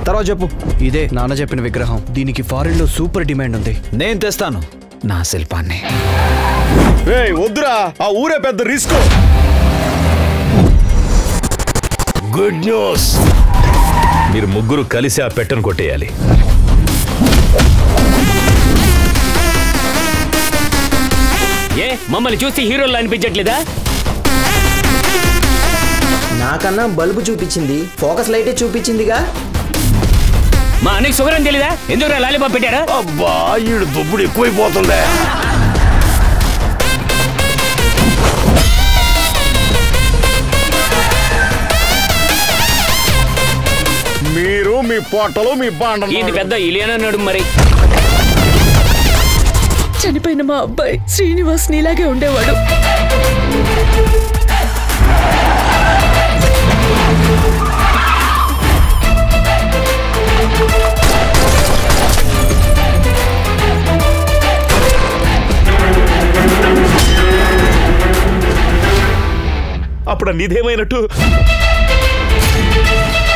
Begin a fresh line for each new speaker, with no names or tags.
తర్వాత చెప్పు
ఇదే నాన్న చెప్పిన విగ్రహం దీనికి ఫారెన్ లో సూపర్ డిమాండ్ ఉంది
నేను తెస్తాను నా శిల్పాన్ని
ఏయ్ వద్దురా ఆ ఊరే పెద్ద రిస్క్
గుడ్ న్యూస్ మీరు ముగ్గురు కలిసి ఆ పెట్టను కొట్టేయాలి
ఏ మమ్మల్ని చూస్తే హీరోలు అనిపించట్లేదా
నాకన్నా బల్బు చూపించింది ఫోకస్ లైటే చూపించిందిగా
మా అన్నకి షుగర్ అని తెలీదా ఎందుకు లాలీపాప్ పెట్టారా
అబ్బా ఈడు దుప్పుడు ఎక్కువైపోతుందే
మీరు మీ పొట్టలు మీ బాండ
ఇది పెద్ద ఇలియన్ అన్నాడు మరి
చనిపోయిన మా అబ్బాయి శ్రీనివాస్ నీలాగే ఉండేవాడు
అప్పుడు నీదేమైనట్టు